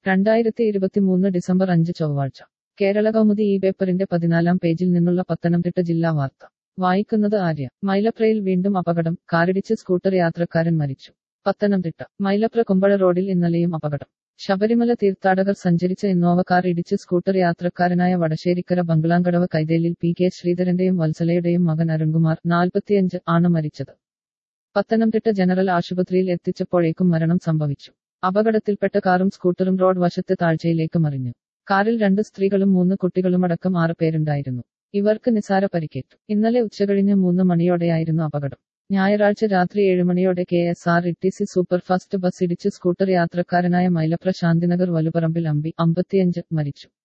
രണ്ടായിരത്തി ഇരുപത്തിമൂന്ന് ഡിസംബർ അഞ്ച് ചൊവ്വാഴ്ച കേരള കൗമുദി ഈ പേപ്പറിന്റെ പതിനാലാം പേജിൽ നിന്നുള്ള പത്തനംതിട്ട ജില്ലാ വാർത്ത വായിക്കുന്നത് ആര്യ മൈലപ്രയിൽ വീണ്ടും അപകടം കാറിടിച്ച് സ്കൂട്ടർ യാത്രക്കാരൻ മരിച്ചു പത്തനംതിട്ട മൈലപ്ര കുമ്പഴ റോഡിൽ ഇന്നലെയും അപകടം ശബരിമല തീർത്ഥാടകർ സഞ്ചരിച്ച ഇന്നോവ കാർ ഇടിച്ച് സ്കൂട്ടർ യാത്രക്കാരനായ വടശ്ശേരിക്കര ബംഗ്ലാങ്കടവ് കൈതേലിൽ പി കെ ശ്രീധരന്റെയും വത്സലയുടെയും മകൻ അരുൺകുമാർ നാൽപ്പത്തിയഞ്ച് ആണ് മരിച്ചത് പത്തനംതിട്ട ജനറൽ ആശുപത്രിയിൽ എത്തിച്ചപ്പോഴേക്കും മരണം സംഭവിച്ചു അപകടത്തിൽപ്പെട്ട കാറും സ്കൂട്ടറും റോഡ് വശത്ത് താഴ്ചയിലേക്ക് മറിഞ്ഞു കാറിൽ രണ്ട് സ്ത്രീകളും മൂന്ന് കുട്ടികളുമടക്കം ആറ് പേരുണ്ടായിരുന്നു ഇവർക്ക് നിസാര പരിക്കേറ്റു ഇന്നലെ ഉച്ചകഴിഞ്ഞ് മൂന്ന് മണിയോടെയായിരുന്നു അപകടം ഞായറാഴ്ച രാത്രി ഏഴുമണിയോടെ K S R E T C superfast bus ഇടിച്ച് സ്കൂട്ടർ യാത്രക്കാരനായ മൈലപ്ര ശാന്തിനഗർ വലുപറമ്പിൽ അമ്പി അമ്പത്തിയഞ്ച് മരിച്ചു